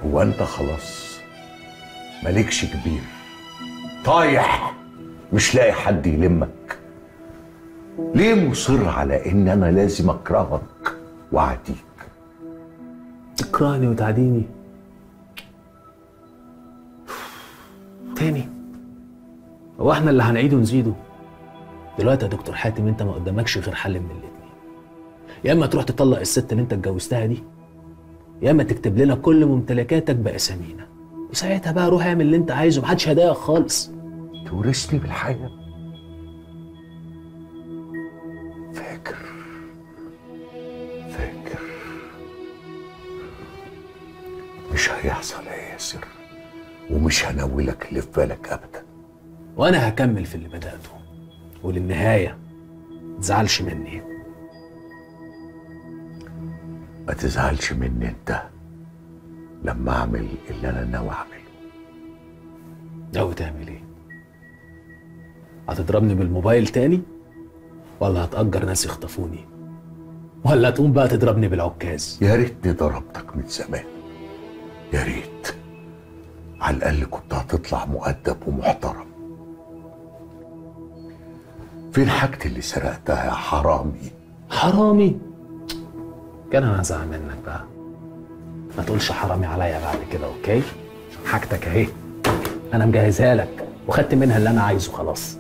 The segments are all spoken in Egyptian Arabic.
هو انت خلاص مالكش كبير طايح مش لاقي حد يلمك ليه مصر على ان انا لازم اكرهك واعديك تكرهني وتعديني تاني هو احنا اللي هنعيده ونزيده دلوقتي يا دكتور حاتم انت ما قدامكش غير حل من الاتنين يا اما تروح تطلق الست اللي انت اتجوزتها دي يا اما تكتب لنا كل ممتلكاتك باسامينا وساعتها بقى روح اعمل اللي انت عايزه محدش هيضايقك خالص تورثني بالحياة فاكر فاكر مش هيحصل يا ياسر ومش هنولك اللي في بالك ابدا وانا هكمل في اللي بداته وللنهايه متزعلش مني ما تزعلش مني انت لما اعمل اللي انا ناوي اعمله ناوي تعمل ايه هتضربني بالموبايل تاني ولا هتأجر ناس يخطفوني ولا تقوم بقى تضربني بالعكاز يا ريتني ضربتك من زمان يا ريت على الاقل كنت هتطلع مؤدب ومحترم فين حاجتي اللي سرقتها يا حرامي حرامي كان انا هزعل منك بقى ما تقولش حرامي عليا بعد كده اوكي حاجتك اهي انا مجهزها لك وخدت منها اللي انا عايزه خلاص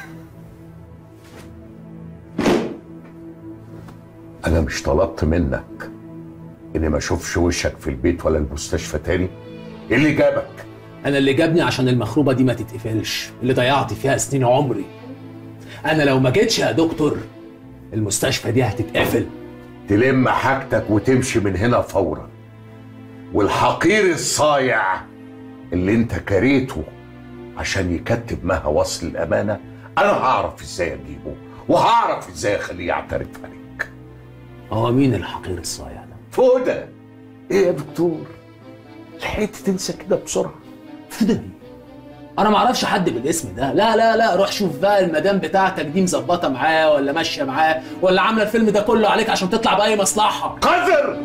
انا مش طلبت منك اني ما اشوفش وشك في البيت ولا المستشفى تاني ايه اللي جابك انا اللي جابني عشان المخروبه دي ما تتقفلش اللي ضيعت فيها سنين عمري انا لو ما جيتش يا دكتور المستشفى دي هتتقفل تلم حاجتك وتمشي من هنا فورا والحقير الصايع اللي انت كريته عشان يكتب مها وصل الامانه انا هعرف ازاي اجيبه وهعرف ازاي اخليه يعترف عليك هو مين الحقير الصايع ده فودة ايه يا دكتور لحقت تنسى كده بسرعه فدا انا ما اعرفش حد بالاسم ده لا لا لا روح شوف بقى المدام بتاعتك دي مظبطه معاه ولا ماشيه معاه ولا عامله الفيلم ده كله عليك عشان تطلع باي مصلحه قذر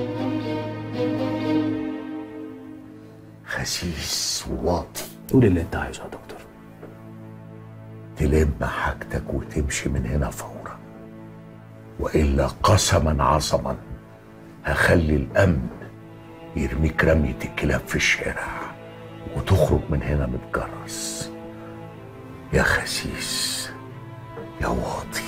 خسيس وواطي قول اللي انت عايزه يا دكتور تلم حاجتك وتمشي من هنا فورا والا قسما عظما هخلي الامن يرميك رمية الكلاب في الشارع وتخرج من هنا متجرس يا خسيس يا واطي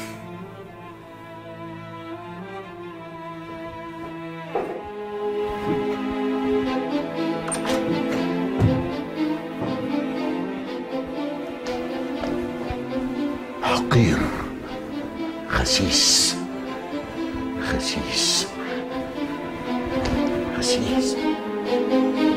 حقير خسيس خسيس خسيس